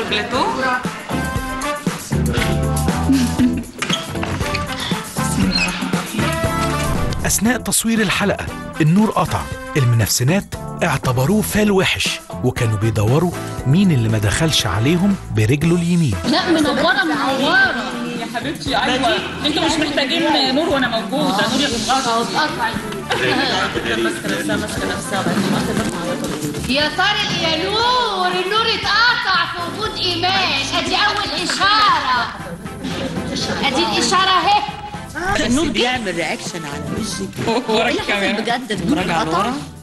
شوكولاتو أثناء تصوير الحلقة النور قطع المنافسينات اعتبروه فال وحش وكانوا بيدوروا مين اللي ما دخلش عليهم برجله اليمين لا منوره منوره يا حبيبتي ايوه انتوا مش محتاجين نور وانا موجوده نور يتغطى يا طارق يا نور النور اتقطع في وجود ايمان ادي اول اشاره ادي الاشاره اهي النور بيعمل رياكشن على وشك وراك ايه اللي حصل كمان بجد النور راجع اتقطع لورا